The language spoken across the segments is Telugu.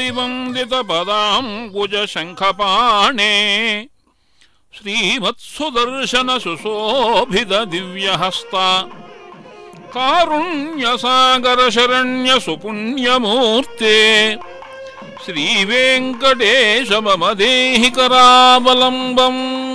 శ్రీవందిత పదాంబుజ శంఖపాణే శ్రీమత్సుదర్శన సుశోభిత దివ్యహస్త కారుణ్యసాగర శరణ్య సుపుణ్యమూర్తే శ్రీవేంకటేశ మమ దేహి కరావలంబం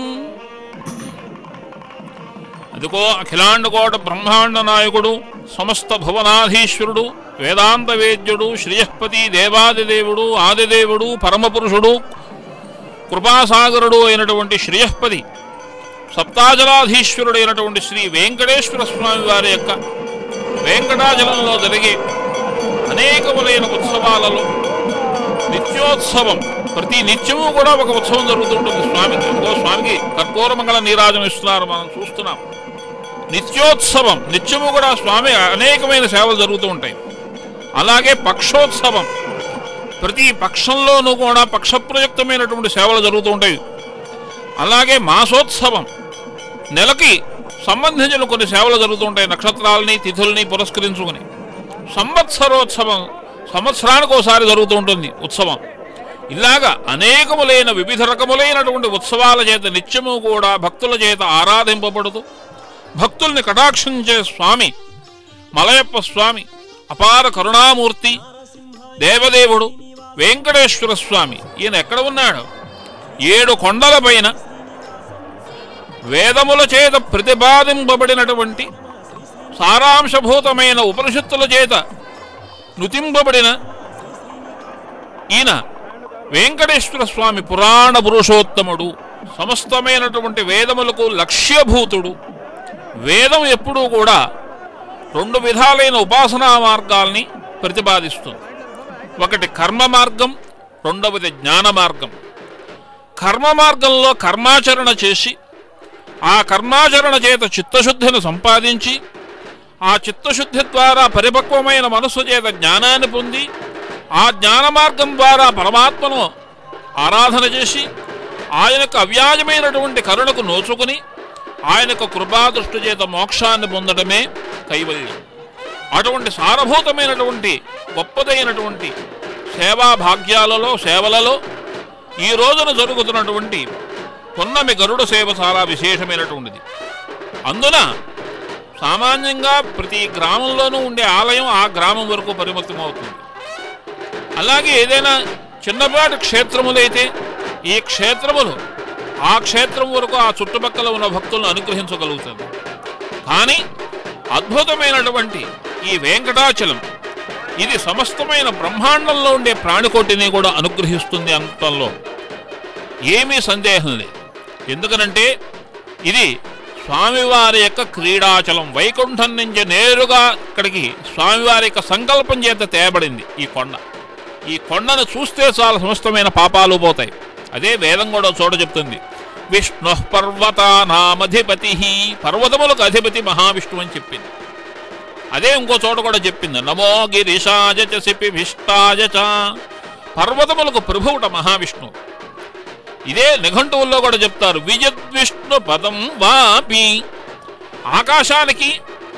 అదిగో అఖిలాండకోట బ్రహ్మాండ నాయకుడు సమస్త భువనాధీశ్వరుడు వేదాంత వేద్యుడు శ్రీయపతి దేవాదిదేవుడు ఆదిదేవుడు పరమపురుషుడు కృపాసాగరుడు అయినటువంటి శ్రీయపతి సప్తాజలాధీశ్వరుడైనటువంటి శ్రీ వెంకటేశ్వర స్వామి వారి యొక్క వెంకటాచలంలో జరిగే అనేకములైన ఉత్సవాలలో నిత్యోత్సవం ప్రతి నిత్యము కూడా ఒక ఉత్సవం జరుగుతుంటుంది స్వామికి ఇంకో స్వామికి కర్పూర మంగళ నీరాజనం ఇస్తున్నారు మనం చూస్తున్నాం నిత్యోత్సవం నిత్యము కూడా స్వామి అనేకమైన సేవలు జరుగుతూ ఉంటాయి అలాగే పక్షోత్సవం ప్రతి పక్షంలోనూ కూడా పక్షప్రయుక్తమైనటువంటి సేవలు జరుగుతూ ఉంటాయి అలాగే మాసోత్సవం నెలకి సంబంధించిన కొన్ని సేవలు జరుగుతూ ఉంటాయి నక్షత్రాలని తిథుల్ని పురస్కరించుకుని సంవత్సరోత్సవం సంవత్సరానికి ఒకసారి జరుగుతూ ఉంటుంది ఉత్సవం ఇలాగా అనేకములైన వివిధ రకములైనటువంటి ఉత్సవాల చేత నిత్యము కూడా భక్తుల చేత ఆరాధింపబడుతూ భక్తుల్ని కటాక్షించే స్వామి మలయప్ప స్వామి అపార కరుణామూర్తి దేవదేవుడు వెంకటేశ్వర స్వామి ఈయన ఎక్కడ ఉన్నాడు ఏడు కొండల పైన వేదముల చేత ప్రతిపాదింపబడినటువంటి సారాంశభూతమైన ఉపనిషత్తుల చేత నుతింపబడిన ఈయన వెంకటేశ్వర స్వామి పురాణ పురుషోత్తముడు సమస్తమైనటువంటి వేదములకు లక్ష్యభూతుడు వేదం ఎప్పుడూ కూడా రెండు విధాలైన ఉపాసనా మార్గాల్ని ప్రతిపాదిస్తుంది ఒకటి కర్మ మార్గం రెండవది జ్ఞాన మార్గం కర్మ మార్గంలో కర్మాచరణ చేసి ఆ కర్మాచరణ చేత చిత్తశుద్ధిని సంపాదించి ఆ చిత్తశుద్ధి ద్వారా పరిపక్వమైన మనస్సు చేత జ్ఞానాన్ని పొంది ఆ జ్ఞాన మార్గం ద్వారా పరమాత్మను ఆరాధన చేసి ఆయనకు అవ్యాజమైనటువంటి కరుణకు నోచుకుని ఆయనకు కృపాదృష్టి చేత మోక్షాన్ని పొందడమే కైవల్యం అటువంటి సారభూతమైనటువంటి గొప్పదైనటువంటి సేవా భాగ్యాలలో సేవలలో ఈ రోజున జరుగుతున్నటువంటి పొన్నమి గరుడ సేవ చాలా విశేషమైనటువంటిది అందున సామాన్యంగా ప్రతి గ్రామంలోనూ ఉండే ఆలయం ఆ గ్రామం వరకు పరిమితమవుతుంది అలాగే ఏదైనా చిన్నపాటి క్షేత్రములైతే ఈ క్షేత్రములు ఆ క్షేత్రం వరకు ఆ చుట్టుపక్కల ఉన్న భక్తులను అనుగ్రహించగలుగుతుంది కానీ అద్భుతమైనటువంటి ఈ వెంకటాచలం ఇది సమస్తమైన బ్రహ్మాండంలో ఉండే ప్రాణికోటిని కూడా అనుగ్రహిస్తుంది అంతంలో ఏమీ సందేహం లేదు ఎందుకనంటే ఇది స్వామివారి యొక్క క్రీడాచలం వైకుంఠం నుంచి నేరుగా ఇక్కడికి స్వామివారి యొక్క సంకల్పం చేత తేబడింది ఈ కొండ ఈ కొండను చూస్తే చాలా సమస్తమైన పాపాలు పోతాయి అదే వేదం కూడా ఒక చోట చెప్తుంది విష్ణు పర్వతానామధిపతి పర్వతములకు అధిపతి మహావిష్ణువు అని చెప్పింది అదే ఇంకో చోట కూడా చెప్పింది నమో గిరిశాజ చ శిపిభిష్టాజ చ పర్వతములకు ప్రభువుట మహావిష్ణువు ఇదే నిఘంటువుల్లో కూడా చెప్తారు విజద్విష్ణు పదం వాపి ఆకాశానికి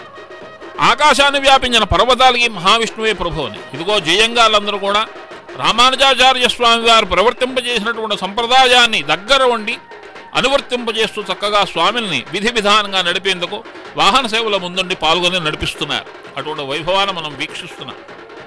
ఆకాశాన్ని వ్యాపించిన పర్వతాలకి మహావిష్ణువే ప్రభు అని ఇదిగో జయంగాలందరూ కూడా రామానుజాచార్య స్వామి వారు ప్రవర్తింపజేసినటువంటి సంప్రదాయాన్ని దగ్గర ఉండి అనువర్తింపజేస్తూ చక్కగా స్వామిని విధి విధానంగా నడిపేందుకు వాహన సేవల ముందుండి పాల్గొని నడిపిస్తున్నారు అటువంటి వైభవాన్ని మనం వీక్షిస్తున్నాం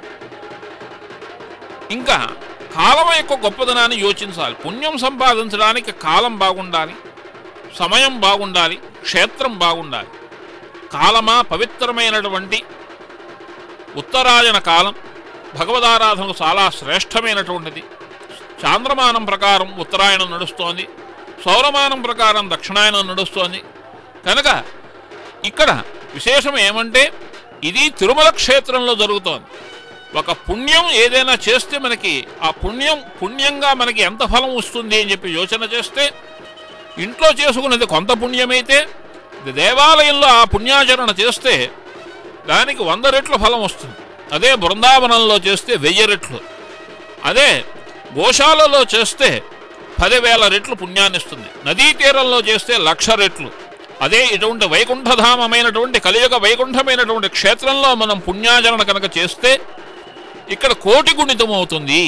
ఇంకా కాలం యొక్క గొప్పదనాన్ని యోచించాలి పుణ్యం సంపాదించడానికి కాలం బాగుండాలి సమయం బాగుండాలి క్షేత్రం బాగుండాలి కాలమా పవిత్రమైనటువంటి ఉత్తరాయణ కాలం భగవదారాధనకు చాలా శ్రేష్టమైనటువంటిది చాంద్రమానం ప్రకారం ఉత్తరాయణం నడుస్తోంది సౌరమానం ప్రకారం దక్షిణాయనం నడుస్తోంది కనుక ఇక్కడ విశేషం ఏమంటే ఇది తిరుమల క్షేత్రంలో జరుగుతోంది ఒక పుణ్యం ఏదైనా చేస్తే మనకి ఆ పుణ్యం పుణ్యంగా మనకి ఎంత ఫలం వస్తుంది అని చెప్పి యోచన చేస్తే ఇంట్లో చేసుకున్నది కొంత పుణ్యమైతే దేవాలయంలో ఆ పుణ్యాచరణ చేస్తే దానికి వంద రెట్ల ఫలం వస్తుంది అదే బృందావనంలో చేస్తే వెయ్యి రెట్లు అదే గోశాలలో చేస్తే పదివేల రెట్లు పుణ్యాన్ని ఇస్తుంది నదీ తీరంలో చేస్తే లక్ష రెట్లు అదే ఇటువంటి వైకుంఠధామమైనటువంటి కలియుగ వైకుంఠమైనటువంటి క్షేత్రంలో మనం పుణ్యాచరణ కనుక చేస్తే ఇక్కడ కోటి గుణితం అవుతుంది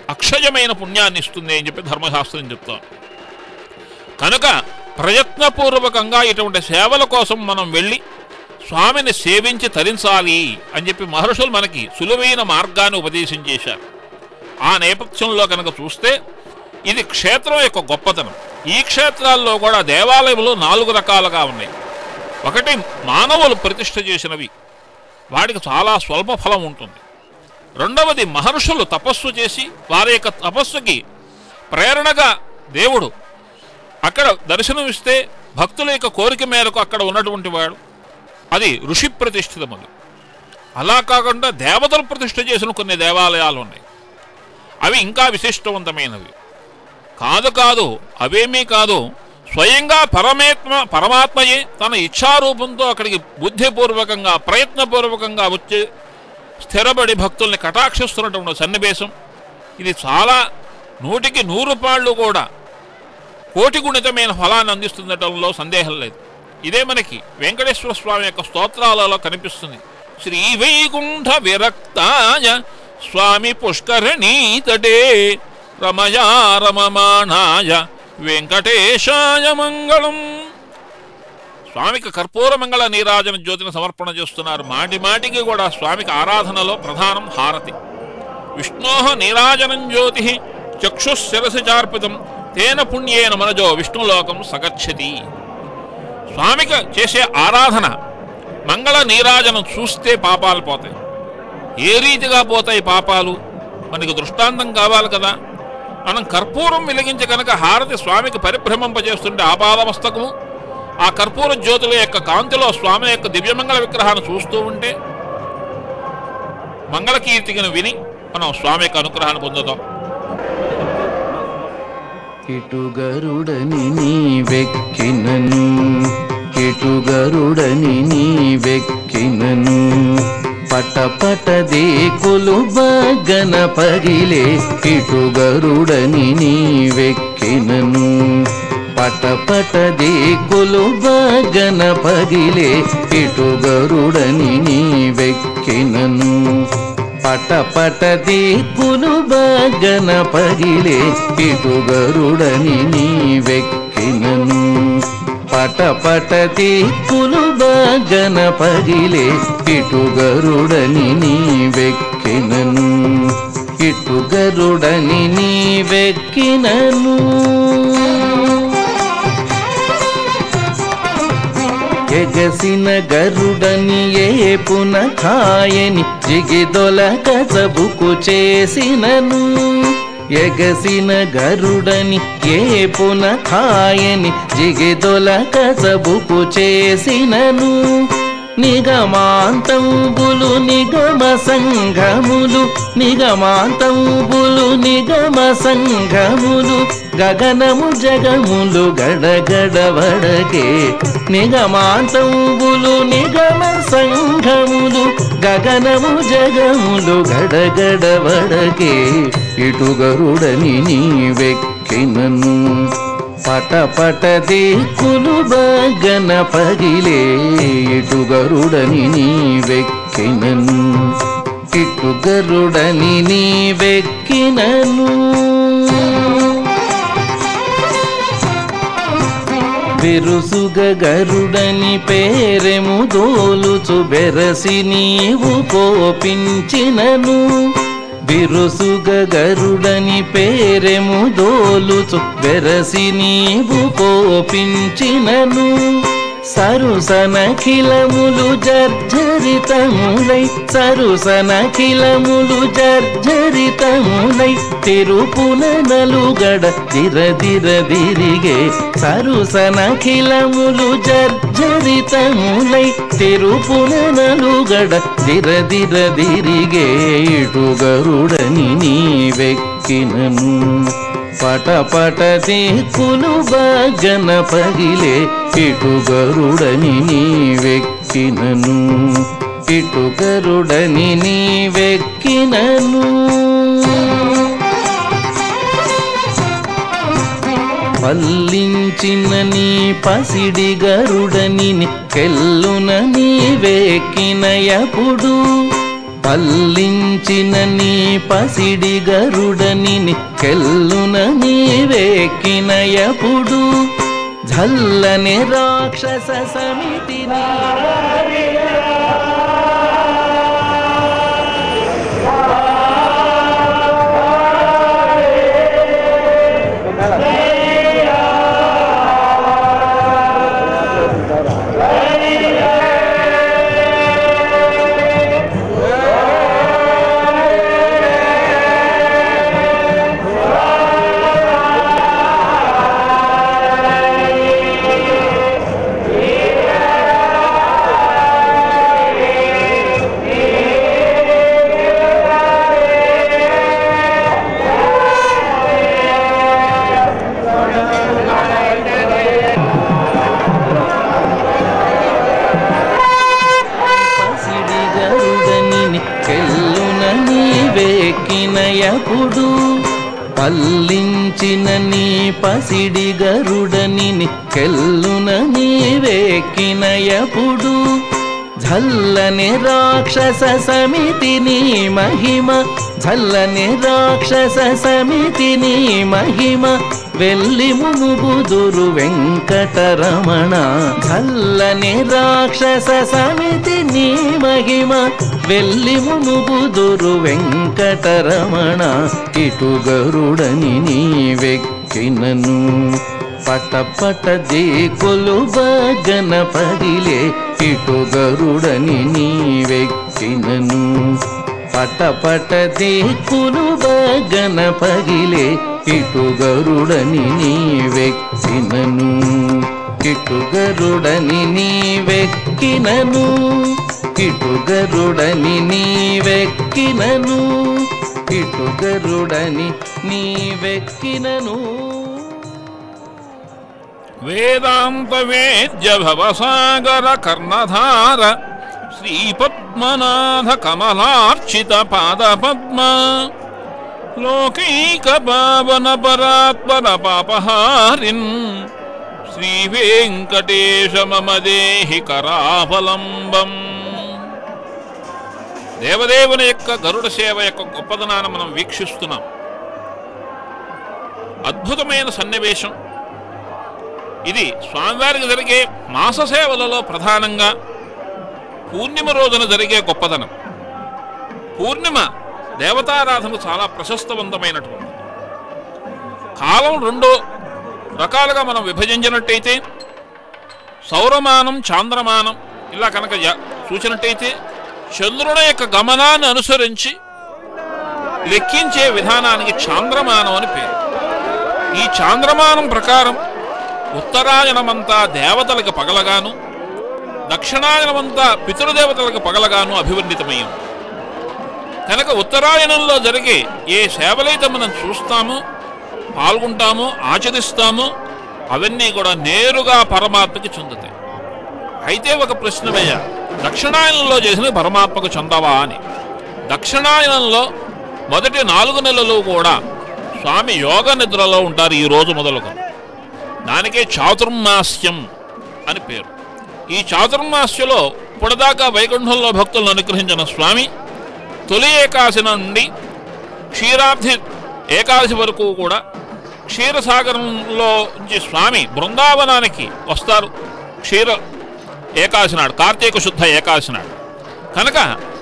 అక్షయమైన పుణ్యాన్ని ఇస్తుంది అని చెప్పి ధర్మశాస్త్రం చెప్తాం కనుక ప్రయత్నపూర్వకంగా ఇటువంటి సేవల కోసం మనం వెళ్ళి స్వామిని సేవించి తరించాలి అని చెప్పి మహర్షులు మనకి సులువైన మార్గాన్ని ఉపదేశం చేశారు ఆ నేపథ్యంలో కనుక చూస్తే ఇది క్షేత్రం యొక్క గొప్పతనం ఈ క్షేత్రాల్లో కూడా దేవాలయములు నాలుగు రకాలుగా ఉన్నాయి ఒకటి మానవులు ప్రతిష్ఠ చేసినవి వాటికి చాలా స్వల్ప ఫలం ఉంటుంది రెండవది మహర్షులు తపస్సు చేసి వారి యొక్క తపస్సుకి ప్రేరణగా దేవుడు అక్కడ దర్శనమిస్తే భక్తుల యొక్క కోరిక మేరకు అక్కడ ఉన్నటువంటి వాడు అది ఋషి ప్రతిష్ఠితములు అలా కాకుండా దేవతలు ప్రతిష్ఠ చేసిన కొన్ని దేవాలయాలు ఉన్నాయి అవి ఇంకా విశిష్టవంతమైనవి కాదు కాదు అవేమీ కాదు స్వయంగా పరమాత్మ పరమాత్మయే తన ఇచ్ఛారూపంతో అక్కడికి బుద్ధిపూర్వకంగా ప్రయత్నపూర్వకంగా వచ్చి స్థిరపడి భక్తుల్ని కటాక్షిస్తున్నటువంటి సన్నివేశం ఇది చాలా నూటికి నూరు పాళ్ళు కూడా కోటి గుణితమైన ఫలాన్ని అందిస్తుండటంలో సందేహం లేదు ఇదే మనకి వెంకటేశ్వర స్వామి యొక్క స్తోత్రాలలో కనిపిస్తుంది శ్రీ వైకుంఠ విరక్తాయ స్వామి పుష్కరణీతటే రమయా రమమాణాయ వెంకటేశాయ మంగళం స్వామికి కర్పూర మంగళ నీరాజన జ్యోతిని సమర్పణ చేస్తున్నారు మాటి మాటికి కూడా స్వామికి ఆరాధనలో ప్రధానం హారతి విష్ణోహ నీరాజనం జ్యోతి చక్షుశిరసి చార్పితం తేన పుణ్యేన మనజో విష్ణులోకం సగచ్చతి స్వామికి చేసే ఆరాధన మంగళ నీరాజనం చూస్తే పాపాలు పోతాయి ఏ రీతిగా పోతాయి పాపాలు మనకి దృష్టాంతం కావాలి కదా మనం కర్పూరం వెలిగించి కనుక హారతి స్వామికి పరిభ్రమింపజేస్తుంటే ఆపాదమస్తకము ఆ కర్పూర జ్యోతుల యొక్క కాంతిలో స్వామి యొక్క దివ్యమంగళ విగ్రహాన్ని చూస్తూ ఉంటే మంగళకీర్తికను విని మనం స్వామి యొక్క అనుగ్రహాన్ని పొందుతాం కిటుగరుడని నీ వెక్కినను కిటుగరుడని నీ వెక్కినను పట పట దేకులు బగన పగిలే కిటుగరుడని నీ వెక్కినను పట పట దేకులు బగన పగిలే కిటుగరుడని నీ వెక్కినను పట పట దిక్కులు బగన పగిలే పిటుగరుడని నీ వెక్కినను పట పట దిక్కులు బగన పగిలే పిటుగరుడని నీ వెక్కినను ఇటుగరుడని నీ వెక్కినను ఎగసిన గరుడని ఏ పున కాయని జిగిదొల కసబుకు చేసినను ఎగసిన గరుడని ఏ పున కాయని జిగిదొల కసబుకు చేసినను నిగమాంతంబులు నిగమ సంఘములు నిగమాంతంబులు నిగమ సంఘములు గగనము జగములు గడగడవడకే నిగమాంతంబులు నిగమ సంఘములు గగనము జగములు గడగడవడకే ఇటు గరుడని నీ వెక్కినను పట పట దిక్కులు బగన పగిలే ఇటు గరుడని నీ వెక్కినను ఇటు గరుడని నీ వెక్కినను బిరుసుగ గరుడని పేరెము దోలుచు బెరసి నీవు కోపించినను బిరుసుగ గరుడని పేరెము దోలుచు బెరసి నీవు కోపించినను సరుసనఖిలములు జర్జరితములై సరుసనఖిలములు జర్జరితములై తిరుపున నలుగడ దిర దిర దిరిగే సరుసనఖిలములు జర్జరితములై తిరుపున నలుగడ దిర దిర దిరిగే ఇటు గరుడని నీ వెక్కినను పట పట దిక్కులు బగన పగిలే ఇటు గరుడని నీ వెక్కినను ఇటు గరుడని నీ వెక్కినను పల్లించిన నీ పసిడి గరుడని కెల్లున నీ వెక్కినయపుడు పల్లించిన నీ పసిడి గరుడని కెల్లున నీవెక్కినయపుడు జల్లని రాక్షస సమితిని పసిడి గరుడని కెల్లున నీవెక్కినయపుడు పల్లించిన నీ పసిడి గరుడని కెల్లున నీవెక్కినయపుడు జల్లని రాక్షస సమితిని మహిమ జల్లని రాక్షస సమితిని మహిమ వెళ్ళి మునుగుదురు వెంకటరమణ జల్లని రాక్షస సమితిని మహిమ వెళ్ళి మునుగుదురు వెంకటరమణ ఇటు గరుడని నీ వెక్కినను పట పట దేకులు గణపదిలే ఇటు గరుడని నీ వెక్కినను పట పట దేకులు గణపదిలే ఇటు గరుడని నీ వెక్కినను ఇటు గరుడని నీ వెక్కినను ఇటు గరుడని నీ వెక్కినను ఇటు గరుడని నీ వెక్కినను వేదాంత వేద్య భవసాగర కర్ణధార శ్రీ పద్మనాథ కమలార్చిత పాద పద్మ లోకైక పావన పరాత్పర పాపహారిన్ శ్రీ వెంకటేశ మమ దేహి కరావలంబం దేవదేవుని యొక్క గరుడ సేవ యొక్క గొప్పదనాన్ని మనం వీక్షిస్తున్నాం అద్భుతమైన సన్నివేశం ఇది స్వామివారికి జరిగే మాస సేవలలో ప్రధానంగా పూర్ణిమ రోజున జరిగే గొప్పదనం పూర్ణిమ దేవతారాధన చాలా ప్రశస్తవంతమైనటువంటి కాలం రెండు రకాలుగా మనం విభజించినట్టయితే సౌరమానం చాంద్రమానం ఇలా కనుక య- చూసినట్టయితే చంద్రుని యొక్క గమనాన్ని అనుసరించి లెక్కించే విధానానికి చాంద్రమానం అని పేరు ఈ చాంద్రమానం ప్రకారం ఉత్తరాయణమంతా దేవతలకు పగలగాను దక్షిణాయనమంతా పితృదేవతలకు పగలగాను అభివర్ణితమైంది కనుక ఉత్తరాయణంలో జరిగే ఏ సేవలైతే మనం చూస్తామో పాల్గొంటామో ఆచరిస్తామో అవన్నీ కూడా నేరుగా పరమాత్మకి చెందుతాయి అయితే ఒక ప్రశ్న వేయ దక్షిణాయనంలో చేసిన పరమాత్మకు చెందవా అని దక్షిణాయనంలో మొదటి నాలుగు నెలలు కూడా స్వామి యోగ నిద్రలో ఉంటారు ఈ రోజు మొదలుగా దానికే చాతుర్మాస్యం అని పేరు ఈ చాతుర్మాస్యలో ఇప్పటిదాకా వైకుంఠంలో భక్తులను అనుగ్రహించిన స్వామి తొలి ఏకాశి నుండి క్షీరాబ్ధి ఏకాదశి వరకు కూడా క్షీరసాగరంలో నుంచి స్వామి బృందావనానికి వస్తారు క్షీర ఏకాదశి నాడు కార్తీక శుద్ధ ఏకాదశి నాడు కనుక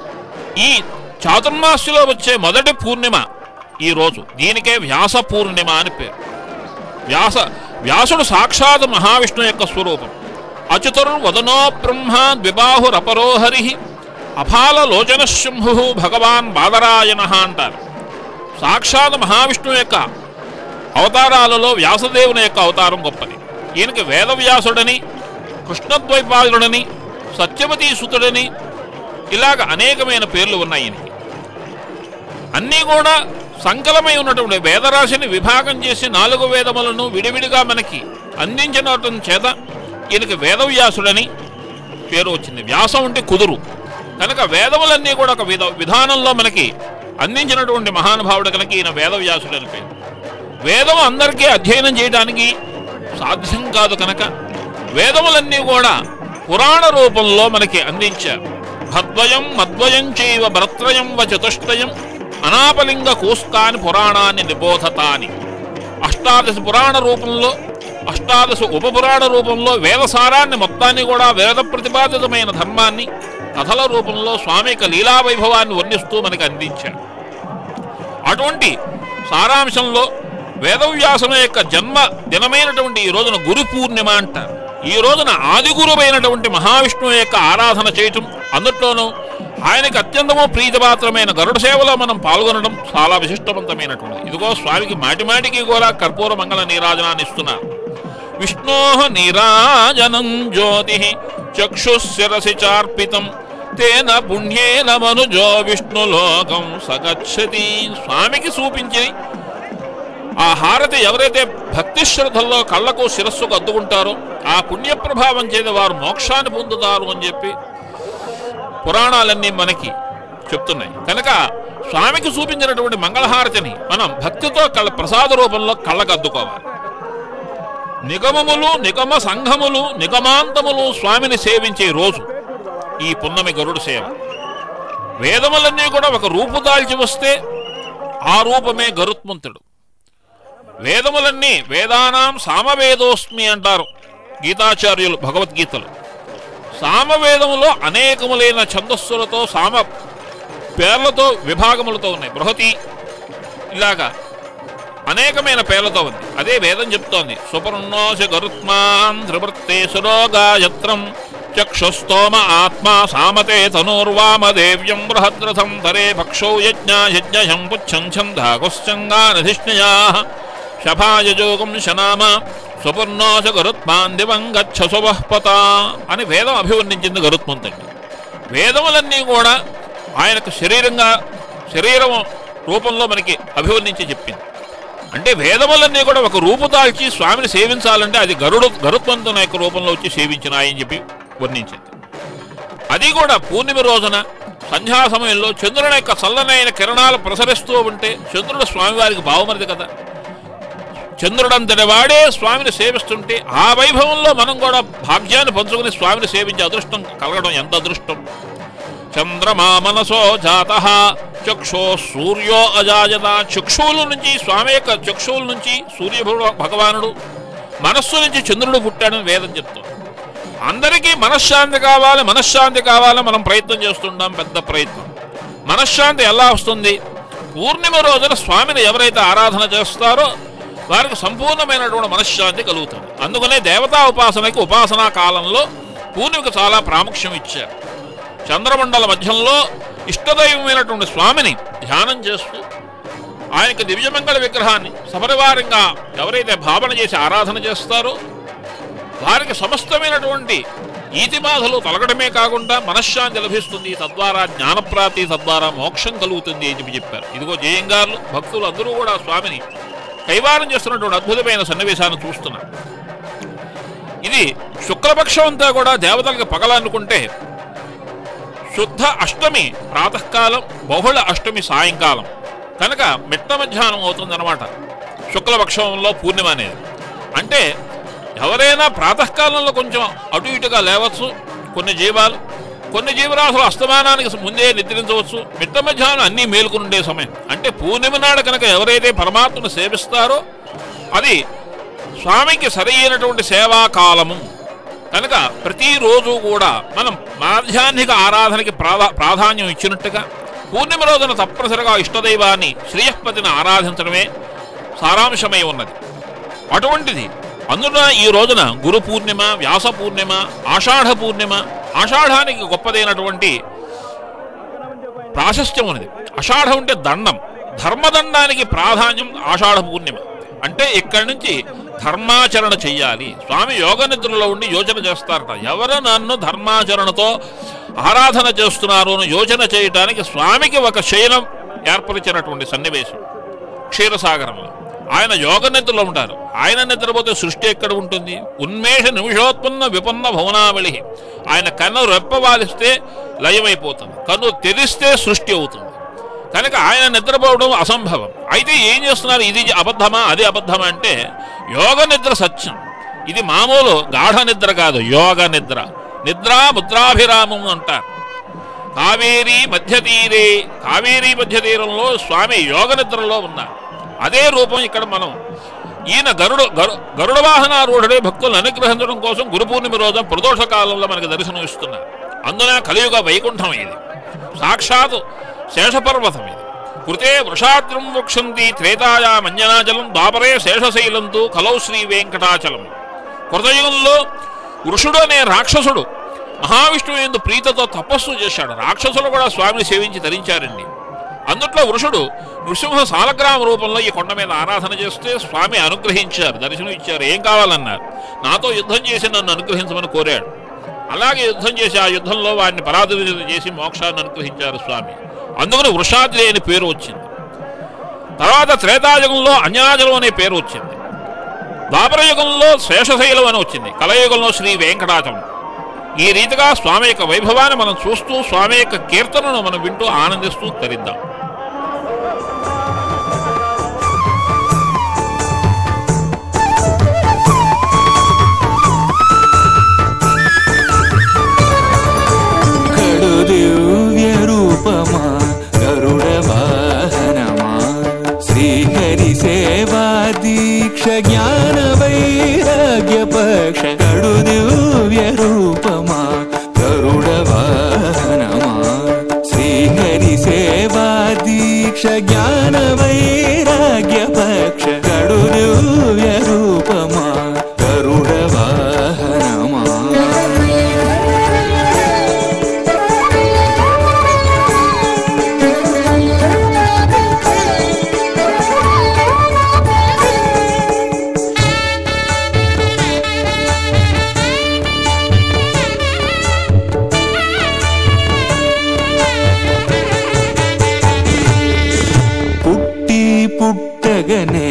ఈ చాతుర్మాస్యలో వచ్చే మొదటి పూర్ణిమ ఈ రోజు దీనికే వ్యాస పూర్ణిమ అని పేరు వ్యాస వ్యాసుడు సాక్షాత్ మహావిష్ణు యొక్క స్వరూపం అచుతుర్ వదనో బ్రహ్మ ద్విబాహురపరో హరి అఫాల లోచన శంభు భగవాన్ బాదరాయణ అంటారు సాక్షాత్ మహావిష్ణు యొక్క అవతారాలలో వ్యాసదేవుని యొక్క అవతారం గొప్పది ఈయనకి వేదవ్యాసుడని కృష్ణద్వైపాదుడని సత్యవతీ సుతుడని ఇలాగ అనేకమైన పేర్లు ఉన్నాయి ఈయనకి అన్నీ కూడా సంకలమై ఉన్నటువంటి వేదరాశిని విభాగం చేసి నాలుగు వేదములను విడివిడిగా మనకి అందించినటం చేత ఈయనకి వేదవ్యాసుడని పేరు వచ్చింది వ్యాసం అంటే కుదురు కనుక వేదములన్నీ కూడా ఒక విధ విధానంలో మనకి అందించినటువంటి మహానుభావుడు కనుక ఈయన వేదవ్యాసుడని పేరు వేదం అందరికీ అధ్యయనం చేయడానికి సాధ్యం కాదు కనుక వేదములన్నీ కూడా పురాణ రూపంలో మనకి అందించారు భద్ర తద్వయం మద్వయం చైవ భరత్రయం వ చతుష్టయం అనాపలింగ కూస్కాని పురాణాన్ని నిబోధతాని అష్టాదశ పురాణ రూపంలో అష్టాదశ ఉపపురాణ రూపంలో వేదసారాన్ని మొత్తాన్ని కూడా వేద ప్రతిపాదితమైన ధర్మాన్ని కథల రూపంలో స్వామి యొక్క లీలా వైభవాన్ని వర్ణిస్తూ మనకి అందించాడు అటువంటి సారాంశంలో వేదవ్యాసుల యొక్క జన్మ దినమైనటువంటి ఈ రోజున గురు పూర్ణిమ అంటారు ఈ రోజున ఆది గురువైనటువంటి మహావిష్ణువు యొక్క ఆరాధన చేయటం అందుట్లోనూ ఆయనకి అత్యంతము ప్రీతిపాత్రమైన గరుడ సేవలో మనం పాల్గొనడం చాలా విశిష్టవంతమైనటువంటి ఇదిగో స్వామికి మాటి మాటికి కూడా కర్పూర మంగళ నీరాజనాన్ని ఇస్తున్నారు విష్ణో నీరాజనం జ్యోతి చక్షుశిరసి చార్పితం తేన పుణ్యేన మనుజో విష్ణులోకం సగచ్చతి స్వామికి చూపించి ఆ హారతి ఎవరైతే భక్తి శ్రద్ధల్లో కళ్ళకు శిరస్సుకు అద్దుకుంటారో ఆ పుణ్య ప్రభావం చేత వారు మోక్షాన్ని పొందుతారు అని చెప్పి పురాణాలన్నీ మనకి చెప్తున్నాయి కనుక స్వామికి చూపించినటువంటి మంగళహారతిని మనం భక్తితో కళ్ళ ప్రసాద రూపంలో కళ్ళకు అద్దుకోవాలి నిగమములు నిగమ సంఘములు నిగమాంతములు స్వామిని సేవించే రోజు ఈ పున్నమి గరుడు సేవ వేదములన్నీ కూడా ఒక రూపు దాల్చి వస్తే ఆ రూపమే గరుత్మంతుడు వేదములన్నీ వేదానాం సామవేదోస్మి అంటారు గీతాచార్యులు భగవద్గీతలు సామవేదములో అనేకములైన ఛందస్సులతో సామ పేర్లతో విభాగములతో ఉన్నాయి బృహతి ఇలాగా అనేకమైన పేర్లతో ఉంది అదే వేదం చెప్తోంది సుపర్ణోశ గరుత్మాన్ త్రివృత్తే సురోగాయత్రం చక్షుస్తోమ ఆత్మా సామతే తనూర్వామదేవ్యం బృహద్రథం ధరే భక్షౌ యజ్ఞా యజ్ఞం పుచ్చం ఛందాగుశ్చంగానధిష్ణయా శభాయజోగం శనామ సుపర్ణోశ గరుత్మాన్ దివం గచ్చ సువహ్పత అని వేదం అభివర్ణించింది గరుత్మంతుడిని వేదములన్నీ కూడా ఆయనకు శరీరంగా శరీరం రూపంలో మనకి అభివర్ణించి చెప్పింది అంటే వేదములన్నీ కూడా ఒక రూపు దాల్చి స్వామిని సేవించాలంటే అది గరుడు గరుత్మంతుని యొక్క రూపంలో వచ్చి సేవించినాయని చెప్పి వర్ణించింది అది కూడా పూర్ణిమ రోజున సంధ్యా సమయంలో చంద్రుని యొక్క చల్లనైన కిరణాలు ప్రసరిస్తూ ఉంటే చంద్రుడు స్వామివారికి బావమరిది కదా చంద్రుడంతటి వాడే స్వామిని సేవిస్తుంటే ఆ వైభవంలో మనం కూడా భాగ్యాన్ని పంచుకుని స్వామిని సేవించే అదృష్టం కలగడం ఎంత అదృష్టం చంద్రమా మనసో జాత చక్షో సూర్యో అజాజత చక్షువుల నుంచి స్వామి యొక్క చక్షువుల నుంచి సూర్య భగవ- భగవానుడు మనస్సు నుంచి చంద్రుడు పుట్టాడని వేదం చెప్తుంది అందరికీ మనశ్శాంతి కావాలి మనశ్శాంతి కావాలి మనం ప్రయత్నం చేస్తుంటాం పెద్ద ప్రయత్నం మనశ్శాంతి ఎలా వస్తుంది పూర్ణిమ రోజున స్వామిని ఎవరైతే ఆరాధన చేస్తారో వారికి సంపూర్ణమైనటువంటి మనశ్శాంతి కలుగుతుంది అందుకనే దేవతా ఉపాసనకి ఉపాసనా కాలంలో పూర్ణిమకు చాలా ప్రాముఖ్యం ఇచ్చారు చంద్రమండల మధ్యంలో ఇష్టదైవమైనటువంటి స్వామిని ధ్యానం చేస్తూ ఆయనకి దివ్యమంగళ విగ్రహాన్ని సపరివారంగా ఎవరైతే భావన చేసి ఆరాధన చేస్తారో వారికి సమస్తమైనటువంటి ఈతి బాధలు తొలగడమే కాకుండా మనశ్శాంతి లభిస్తుంది తద్వారా జ్ఞానప్రాప్తి తద్వారా మోక్షం కలుగుతుంది అని చెప్పి చెప్పారు ఇదిగో జయంగారులు భక్తులు అందరూ కూడా స్వామిని కైవారం చేస్తున్నటువంటి అద్భుతమైన సన్నివేశాన్ని చూస్తున్నారు ఇది శుక్లపక్షం అంతా కూడా దేవతలకు పగలనుకుంటే శుద్ధ అష్టమి ప్రాతకాలం బహుళ అష్టమి సాయంకాలం కనుక మిట్ట మధ్యాహ్నం అవుతుందన్నమాట శుక్లపక్షంలో పూర్ణిమ అనేది అంటే ఎవరైనా ప్రాతకాలంలో కొంచెం అటు ఇటుగా లేవచ్చు కొన్ని జీవాలు కొన్ని జీవరాశులు అస్తమానానికి ముందే నిద్రించవచ్చు మిట్ట మధ్యాహ్నం అన్నీ మేలుకుని ఉండే సమయం అంటే పూర్ణిమ నాడు కనుక ఎవరైతే పరమాత్మను సేవిస్తారో అది స్వామికి సరైనటువంటి సేవా కాలము కనుక ప్రతిరోజు కూడా మనం మాధ్యాహ్నిక ఆరాధనకి ప్రాధా ప్రాధాన్యం ఇచ్చినట్టుగా పూర్ణిమ రోజున తప్పనిసరిగా ఇష్టదైవాన్ని శ్రేయస్పతిని ఆరాధించడమే సారాంశమై ఉన్నది అటువంటిది అందున ఈ రోజున గురు పూర్ణిమ వ్యాస పూర్ణిమ ఆషాఢ పూర్ణిమ ఆషాఢానికి గొప్పదైనటువంటి ప్రాశస్త్యం ఉన్నది ఆషాఢం అంటే దండం ధర్మదండానికి ప్రాధాన్యం ఆషాఢ పూర్ణిమ అంటే ఇక్కడి నుంచి ధర్మాచరణ చెయ్యాలి స్వామి యోగ నిద్రలో ఉండి యోచన చేస్తారట ఎవరు నన్ను ధర్మాచరణతో ఆరాధన చేస్తున్నారు అని యోచన చేయటానికి స్వామికి ఒక శయనం ఏర్పరిచినటువంటి సన్నివేశం క్షీరసాగరంలో ఆయన యోగ నిద్రలో ఉంటారు ఆయన నిద్రపోతే సృష్టి ఎక్కడ ఉంటుంది ఉన్మేష నిమిషోత్పన్న విపన్న భవనావళి ఆయన కన్ను రెప్పవాలిస్తే లయమైపోతుంది కన్ను తెరిస్తే సృష్టి అవుతుంది కనుక ఆయన నిద్రపోవడం అసంభవం అయితే ఏం చేస్తున్నారు ఇది అబద్ధమా అది అబద్ధమా అంటే యోగ నిద్ర సత్యం ఇది మామూలు గాఢ నిద్ర కాదు యోగ నిద్ర నిద్ర ముద్రాభిరామం అంటారు కావేరీ మధ్య తీరే కావేరీ మధ్య తీరంలో స్వామి యోగ నిద్రలో ఉన్నారు అదే రూపం ఇక్కడ మనం ఈయన గరుడు గరు గరుడ వాహనారూఢుడే భక్తులను అనుగ్రహించడం కోసం గురు పూర్ణిమ రోజున ప్రదోష కాలంలో మనకి దర్శనం ఇస్తున్నారు అందున కలియుగ వైకుంఠం ఇది సాక్షాత్ శేషపర్వతం ఇది కృతే వృషాద్రం వృక్షంతి త్రేతాయా మంజనాచలం ద్వాపరే శేషశైలంతు కలౌ శ్రీ వెంకటాచలం కృతయుగంలో వృషుడు అనే రాక్షసుడు మహావిష్ణువు ఎందు ప్రీతతో తపస్సు చేశాడు రాక్షసులు కూడా స్వామిని సేవించి ధరించారండి అందుట్లో వృషుడు నృసింహ సాలగ్రామ రూపంలో ఈ కొండ మీద ఆరాధన చేస్తే స్వామి అనుగ్రహించారు దర్శనం ఇచ్చారు ఏం కావాలన్నారు నాతో యుద్ధం చేసి నన్ను అనుగ్రహించమని కోరాడు అలాగే యుద్ధం చేసి ఆ యుద్ధంలో వారిని పరాధులు చేసి మోక్షాన్ని అనుగ్రహించారు స్వామి అందుకని వృషాద్రి అనే పేరు వచ్చింది తర్వాత త్రేతాయుగంలో అంజనాజలం అనే పేరు వచ్చింది ద్వాపర యుగంలో శేషశైలం అని వచ్చింది కలయుగంలో శ్రీ వెంకటాచలం ఈ రీతిగా స్వామి యొక్క వైభవాన్ని మనం చూస్తూ స్వామి యొక్క కీర్తనను మనం వింటూ ఆనందిస్తూ తరిద్దాం కడు దివ్య రూపమా గరుడ వాహనమా శ్రీహరి సేవా దీక్ష జ్ఞాన వైరాగ్య పక్ష కడు దివ్య రూపమా గరుడ వాహనమా శ్రీహరి సేవా దీక్ష జ్ఞాన వైరాగ్య పక్ష కడు దివ్య రూపమా గరుడ వాహనమా పుట్టి పుట్టగనే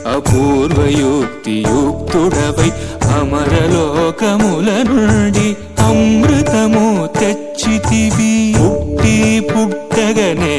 అపూర్వయుక్తియుక్తుడవై అమరలోకముల నుండి అమృతము తెచ్చితివి పుట్టి పుట్టగనే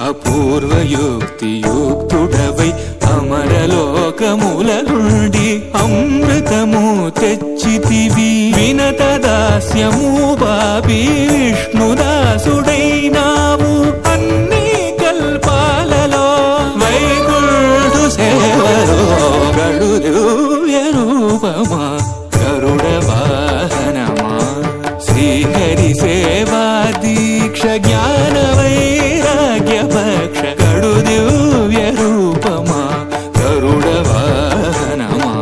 అపూర్వయుక్తియుక్తుడవై అమరలోకముల నుండి అమృతము తెచ్చితివి వినత దాస్యము పాపి విష్ణుదాసుడైనావు అన్ని కల్పాలలో వైకుంఠు సేవలో గడు దివ్య రూపమా గరుడ వాహనమా శ్రీహరి సేవా దీక్ష జ్ఞాన వైరాగ్య పక్ష గడు దివ్య రూపమా గరుడ వాహనమా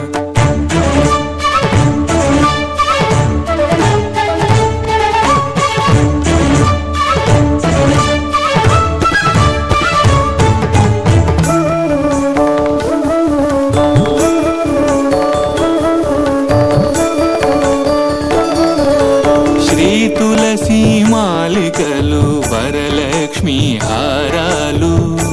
శ్రీ తులసి మాలికలు వరలక్ష్మి హారాలు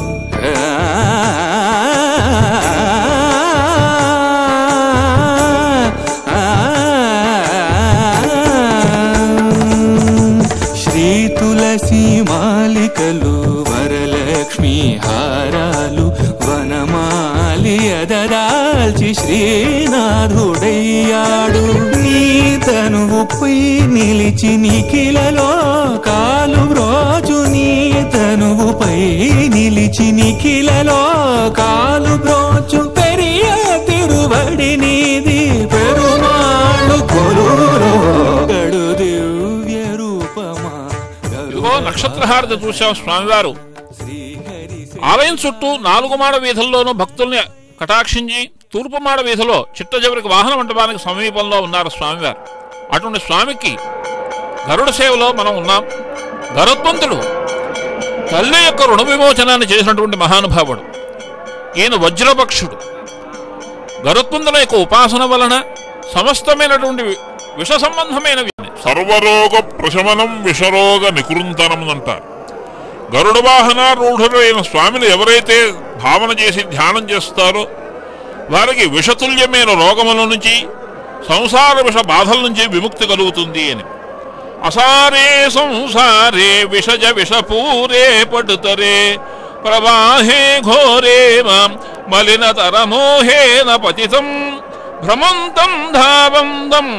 శ్రీ తులసి మాలికలు వరలక్ష్మి హారాలు వనమాలి అదరాల్చి శ్రీనాథుడయ్యాడు నీ తనువుపై నిలిచి నిఖిలలో కాలు రోజు నీ తనువుపై నిలిచి నిఖిలలో కాలు బ్రోచు పెరియ తిరువడి నీది పెరుమాళ్ళు కొలురో గడు దివ్య రూపమా ఇదిగో నక్షత్రహారతి చూశాం స్వామివారు శ్రీహరి ఆలయం చుట్టూ నాలుగు మాడ వీధుల్లోనూ భక్తుల్ని కటాక్షించి తూర్పు మాడ వీధిలో చిట్ట చివరికి వాహన మంటపానికి సమీపంలో ఉన్నారు స్వామివారు అటువంటి స్వామికి గరుడ సేవలో మనం ఉన్నాం గరుత్మంతుడు తల్లి యొక్క రుణ విమోచనాన్ని చేసినటువంటి మహానుభావుడు ఈయన వజ్రపక్షుడు గరుత్మంతుల యొక్క ఉపాసన వలన సమస్తమైనటువంటి వి- విష సంబంధమైన వి- సర్వరోగ ప్రశమనం విషరోగ నికృంతనం అంటారు గరుడ వాహనారూఢుడైన స్వామిని ఎవరైతే భావన చేసి ధ్యానం చేస్తారో వారికి విషతుల్యమైన రోగముల నుంచి సంసార విష బాధల నుంచి విముక్తి కలుగుతుంది అని అసారే సంసారే విషజ విషపూరే పడుతరే ప్రవాహే ఘోరే మాం మలినతరమోహేన పతితం భ్రమంతం ధావంతం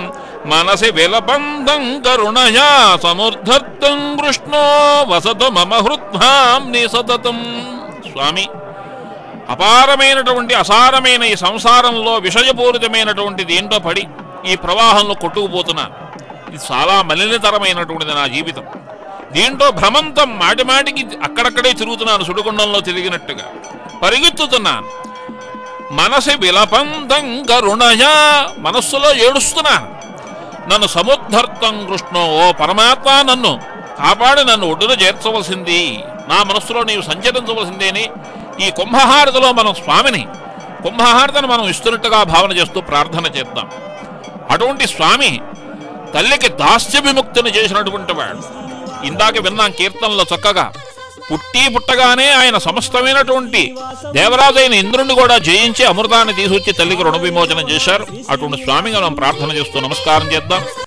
మనసి విలబంధం కరుణయా సముద్ధర్తం కృష్ణో వసతు మమ హృద్భాం సతతం స్వామి అపారమైనటువంటి అసారమైన ఈ సంసారంలో విషయపూరితమైనటువంటి దీంట్లో పడి ఈ ప్రవాహంలో కొట్టుకుపోతున్నాను ఇది చాలా మలినతరమైనటువంటిది నా జీవితం దీంట్లో భ్రమంతం మాటి మాటికి అక్కడక్కడే తిరుగుతున్నాను సుడిగుండంలో తిరిగినట్టుగా పరిగెత్తుతున్నాను మనసి విలపంతం కరుణయా మనస్సులో ఏడుస్తున్నాను నన్ను సముద్ధర్తం కృష్ణో ఓ పరమాత్మ నన్ను కాపాడి నన్ను ఒడ్డున చేర్చవలసింది నా మనస్సులో నీవు సంచరించవలసిందేని ఈ కుంభహారతిలో మనం స్వామిని కుంభహారతిని మనం ఇస్తున్నట్టుగా భావన చేస్తూ ప్రార్థన చేద్దాం అటువంటి స్వామి తల్లికి దాస్య విముక్తిని చేసినటువంటి వాడు ఇందాక విన్నాం కీర్తనలో చక్కగా పుట్టి పుట్టగానే ఆయన సమస్తమైనటువంటి దేవరాజైన ఇంద్రుణ్ణి కూడా జయించి అమృతాన్ని తీసుకొచ్చి తల్లికి రుణ విమోచనం చేశారు అటువంటి స్వామిగా మనం ప్రార్థన చేస్తూ నమస్కారం చేద్దాం